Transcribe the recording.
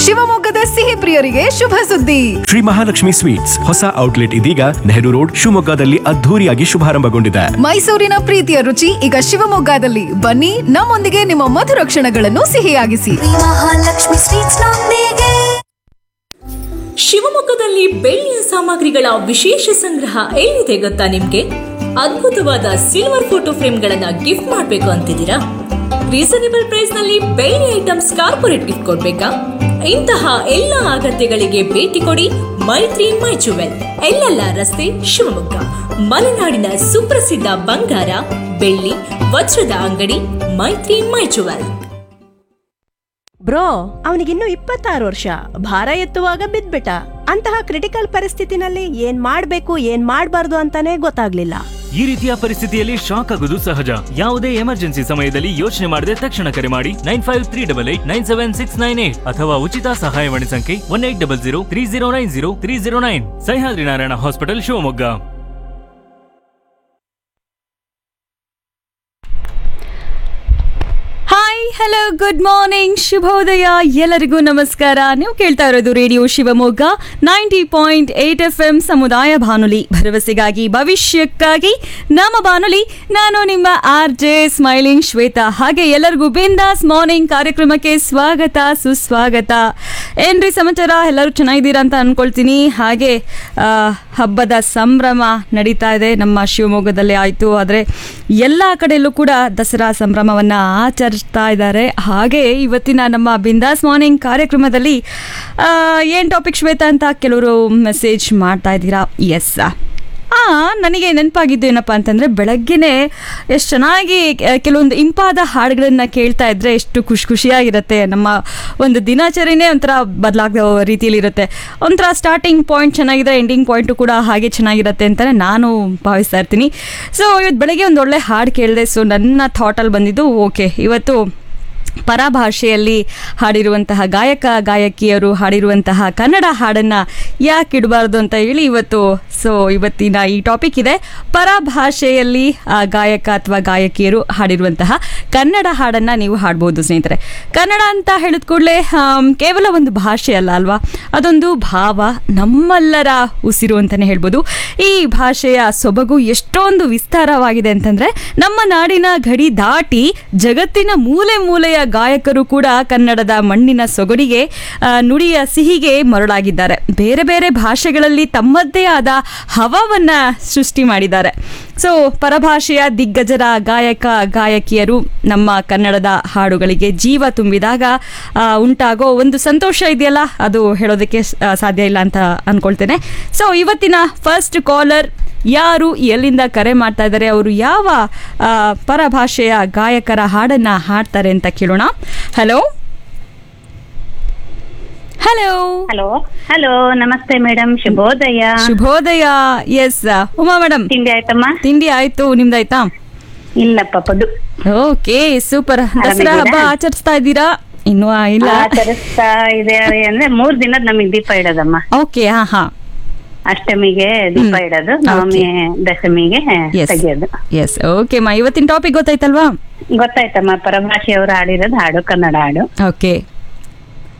ಶಿವಮೊಗ್ಗದ ಸಿಹಿ ಪ್ರಿಯರಿಗೆ ಶುಭ ಸುದ್ದಿ ಶ್ರೀ ಮಹಾಲಕ್ಷ್ಮಿ ಸ್ವೀಟ್ಸ್ ಹೊಸ ಔಟ್ಲೆಟ್ ಇದೀಗ ನೆಹರು ರೋಡ್ ಶಿವಮೊಗ್ಗದಲ್ಲಿ ಅದ್ಧೂರಿಯಾಗಿ ಶುಭಾರಂಭಗೊಂಡಿದೆ ಮೈಸೂರಿನ ಪ್ರೀತಿಯ ರುಚಿ ಈಗ ಶಿವಮೊಗ್ಗದಲ್ಲಿ ಬನ್ನಿ ನಮ್ಮೊಂದಿಗೆ ನಿಮ್ಮ ಮಧುರ ಕ್ಷಣಗಳನ್ನು ಸಿಹಿಯಾಗಿಸಿ ಮಹಾಲಕ್ಷ್ಮಿ ಸ್ವೀಟ್ಸ್ ನೊಂದಿಗೆ ಶಿವಮೊಗ್ಗದಲ್ಲಿ ಬೆಳ್ಳಿಯ ಸಾಮಗ್ರಿಗಳ ವಿಶೇಷ ಸಂಗ್ರಹ ಎಲ್ಲಿದೆ ಗೊತ್ತಾ ನಿಮ್ಗೆ ಅದ್ಭುತವಾದ ಸಿಲ್ವರ್ ಫೋಟೋ ಫ್ರೇಮ್ಗಳನ್ನ ಗಿಫ್ಟ್ ಮಾಡ್ಬೇಕು ಅಂತಿದ್ದೀರಾ ರೀಸನೇಬಲ್ ಪ್ರೈಸ್ ನಲ್ಲಿ ಬೆಳ್ಳಿ ಐಟಮ್ಸ್ ಕಾರ್ಪೊರೇಟ್ ಗಿಫ್ಟ್ ಕೊಡ್ಬೇಕಾ ಇಂತಹ ಎಲ್ಲ ಅಗತ್ಯಗಳಿಗೆ ಭೇಟಿ ಕೊಡಿ ಮೈತ್ರಿ ಮೈ ಜುವೆಲ್ ಎಲ್ಲೆಲ್ಲ ರಸ್ತೆ ಶಿವಮೊಗ್ಗ ಮಲೆನಾಡಿನ ಸುಪ್ರಸಿದ್ಧ ಬಂಗಾರ ಬೆಳ್ಳಿ ವಜ್ರದ ಅಂಗಡಿ ಮೈತ್ರಿ ಮೈ ಜುವೆಲ್ ಬ್ರೋ ಅವನಿಗಿನ್ನು ಇಪ್ಪತ್ತಾರು ವರ್ಷ ಭಾರ ಎತ್ತುವಾಗ ಬಿದ್ಬಿಟ್ಟ ಅಂತಹ ಕ್ರಿಟಿಕಲ್ ಪರಿಸ್ಥಿತಿನಲ್ಲಿ ಏನ್ ಮಾಡ್ಬೇಕು ಏನ್ ಮಾಡ್ಬಾರ್ದು ಅಂತಾನೆ ಗೊತ್ತಾಗ್ಲಿಲ್ಲ ಈ ರೀತಿಯ ಪರಿಸ್ಥಿತಿಯಲ್ಲಿ ಶಾಕ್ ಆಗೋದು ಸಹಜ ಯಾವುದೇ ಎಮರ್ಜೆನ್ಸಿ ಸಮಯದಲ್ಲಿ ಯೋಚನೆ ಮಾಡದೆ ತಕ್ಷಣ ಕರೆ ಮಾಡಿ nine five three double eight nine seven six nine eight ಅಥವಾ ಉಚಿತ ಸಹಾಯವಾಣಿ ಸಂಖ್ಯೆ one eight double zero three zero nine zero three zero nine Sahyadri Narayana hospital Shivamogga hi hello good morning ಶುಭೋದಯ ಎಲ್ಲರಿಗೂ ನಮಸ್ಕಾರ ನೀವು ಕೇಳ್ತಾ ಇರೋದು radio Shivamogga ninety point eight F M ಸಮುದಾಯ ಬಾನುಲಿ ಭರವಸೆಗಾಗಿ ಭವಿಷ್ಯಕ್ಕಾಗಿ ನಮ್ಮ ಬಾನುಲಿ ನಾನು ನಿಮ್ಮ ಆರ್ ಜೆ ಸ್ಮೈಲಿಂಗ್ ಶ್ವೇತಾ ಹಾಗೆ ಎಲ್ಲರಿಗೂ ಬಿಂದಾಸ್ ಮಾರ್ನಿಂಗ್ ಕಾರ್ಯಕ್ರಮಕ್ಕೆ ಸ್ವಾಗತ ಸುಸ್ವಾಗತ ಏನ್ರಿ ಸಮಾಚಾರ ಎಲ್ಲರೂ ಚೆನ್ನಾಗಿದ್ದೀರಾ ಅಂತ ಅನ್ಕೊಳ್ತೀನಿ ಹಾಗೆ ಆ, ಹಬ್ಬದ ಸಂಭ್ರಮ ನಡೀತಾ ಇದೆ ನಮ್ಮ ಶಿವಮೊಗ್ಗದಲ್ಲಿ ಆಯಿತು ಆದರೆ ಎಲ್ಲ ಕಡೆಯಲ್ಲೂ ಕೂಡ ದಸರಾ ಸಂಭ್ರಮವನ್ನು ಆಚರಿಸ್ತಾ ಇದ್ದಾರೆ ಹಾಗೆ ಇವತ್ತಿನ ನಮ್ಮ ಬಿಂದಾಸ್ ಮಾರ್ನಿಂಗ್ ಕಾರ್ಯಕ್ರಮದಲ್ಲಿ ಏನು ಟಾಪಿಕ್ ಶ್ವೇತಾ ಅಂತ ಕೆಲವರು ಮೆಸೇಜ್ ಮಾಡ್ತಾ ಇದ್ದೀರಾ ಎಸ್ ಆ ನನಗೆ ನೆನಪಾಗಿದ್ದು ಏನಪ್ಪ ಅಂತಂದರೆ ಬೆಳಗ್ಗೆನೆ ಎಷ್ಟು ಚೆನ್ನಾಗಿ ಆ, ಕೆಲವೊಂದು ಇಂಪಾದ ಹಾಡುಗಳನ್ನು ಕೇಳ್ತಾ ಇದ್ರೆ ಎಷ್ಟು ಖುಷಿ ಖುಷಿಯಾಗಿರುತ್ತೆ ನಮ್ಮ ಒಂದು ದಿನಚರಿನೇ ಒಂಥರ ಬದಲಾಗೋ ರೀತಿಯಲ್ಲಿರುತ್ತೆ ಒಂಥರ ಸ್ಟಾರ್ಟಿಂಗ್ ಪಾಯಿಂಟ್ ಚೆನ್ನಾಗಿದೆ ಎಂಡಿಂಗ್ ಪಾಯಿಂಟು ಕೂಡ ಹಾಗೆ ಚೆನ್ನಾಗಿರುತ್ತೆ ಅಂತಲೇ ನಾನು ಭಾವಿಸ್ತಾ ಇರ್ತೀನಿ ಸೊ ಇವತ್ತು ಬೆಳಗ್ಗೆ ಒಂದು ಒಳ್ಳೆ ಹಾಡು ಕೇಳಿದೆ ಸೊ ನನ್ನ ಥಾಟಲ್ಲಿ ಬಂದಿದ್ದು ಓಕೆ ಇವತ್ತು ಪರಭಾಷೆಯಲ್ಲಿ ಹಾಡಿರುವಂತಹ ಗಾಯಕ ಗಾಯಕಿಯರು ಹಾಡಿರುವಂತಹ ಕನ್ನಡ ಹಾಡನ್ನು ಯಾಕೆ ಇಡಬಾರ್ದು ಅಂತ ಹೇಳಿ ಇವತ್ತು ಸೊ ಇವತ್ತಿನ ಈ ಟಾಪಿಕ್ ಇದೆ ಪರಭಾಷೆಯಲ್ಲಿ ಆ ಗಾಯಕ ಅಥವಾ ಗಾಯಕಿಯರು ಹಾಡಿರುವಂತಹ ಕನ್ನಡ ಹಾಡನ್ನು ನೀವು ಹಾಡ್ಬೋದು ಸ್ನೇಹಿತರೆ ಕನ್ನಡ ಅಂತ ಹೇಳಿದ ಕೂಡಲೇ ಕೇವಲ ಒಂದು ಭಾಷೆ ಅಲ್ಲ ಅಲ್ವಾ ಅದೊಂದು ಭಾವ ನಮ್ಮೆಲ್ಲರ ಉಸಿರು ಅಂತಲೇ ಹೇಳ್ಬೋದು ಈ ಭಾಷೆಯ ಸೊಬಗು ಎಷ್ಟೊಂದು ವಿಸ್ತಾರವಾಗಿದೆ ಅಂತಂದರೆ ನಮ್ಮ ನಾಡಿನ ಗಡಿ ದಾಟಿ ಜಗತ್ತಿನ ಮೂಲೆ ಮೂಲೆಯ ಗಾಯಕರು ಕೂಡ ಕನ್ನಡದ ಮಣ್ಣಿನ ಸೊಗಡಿಗೆ ಆ, ನುಡಿಯ ಸಿಹಿಗೆ ಮರಳಾಗಿದ್ದಾರೆ ಬೇರೆ ಬೇರೆ ಭಾಷೆಗಳಲ್ಲಿ ತಮ್ಮದ್ದೇ ಆದ ಹವವನ್ನ ಸೃಷ್ಟಿ ಮಾಡಿದ್ದಾರೆ ಸೊ ಪರಭಾಷೆಯ ದಿಗ್ಗಜರ ಗಾಯಕ ಗಾಯಕಿಯರು ನಮ್ಮ ಕನ್ನಡದ ಹಾಡುಗಳಿಗೆ ಜೀವ ತುಂಬಿದಾಗ ಆ, ಉಂಟಾಗೋ ಒಂದು ಸಂತೋಷ ಇದೆಯಲ್ಲ ಅದು ಹೇಳೋದಕ್ಕೆ ಆ, ಸಾಧ್ಯ ಇಲ್ಲ ಅಂತ ಅನ್ಕೊಳ್ತೇನೆ ಸೊ ಇವತ್ತಿನ ಫಸ್ಟ್ ಕಾಲರ್ ಯಾರು ಎಲ್ಲಿಂದ ಕರೆ ಮಾಡ್ತಾ ಇದ್ದಾರೆ ಅವರು ಯಾವ ಆ, ಪರಭಾಷೆಯ ಗಾಯಕರ ಹಾಡನ್ನ ಹಾಡ್ತಾರೆ ಅಂತ ಕೇಳೋಣ ಹಲೋ ಹಲೋ ಹಲೋ ಹಲೋ ನಮಸ್ತೆ ಮೇಡಮ್ ಶುಭೋದಯ ಶುಭೋದಯ ಎಸ್ ಉಮಾ ಮೇಡಮ್ ತಿಂಡಿ ಆಯ್ತಮ್ಮ ತಿಂಡಿ ಆಯ್ತು ನಿಮ್ದಾಯ್ತಾ ಇಲ್ಲಪ್ಪ ಪದು ಓಕೆ ಸೂಪರ್ ದಸರಾ ಆರಾಮಿದ್ದೀರಾ? ಹಬ್ಬ ಆಚರಿಸ್ತಾ ಇದ್ದೀರಾ ಇನ್ನೂ ಇಲ್ಲ ಆಚರಿಸ್ತಾ ಇದೆ ಅಂದ್ರೆ ಮೂರ್ ದಿನದ ನಮಗ್ ದೀಪ ಇಡೋದಮ್ಮ ಓಕೆ ಹಾ ಹಾ ಅಷ್ಟಮಿಗೆ ದೀಪ ಹ್ಮ್. ಇಡೋದು ನವಮಿ ದಶಮಿಗೆ ಎಸ್ ತೆಗಿಯೋದು ಎಸ್ ಓಕೆ ಮಾ ಇವತ್ತಿನ ಟಾಪಿಕ್ ಗೊತ್ತಾಯ್ತಲ್ವಾ ಗೊತ್ತಾಯ್ತಮ್ಮ ಪರಭಾಷೆಯವರು ಹಾಡಿರೋದು ಹಾಡು ಕನ್ನಡ ಹಾಡು ಓಕೆ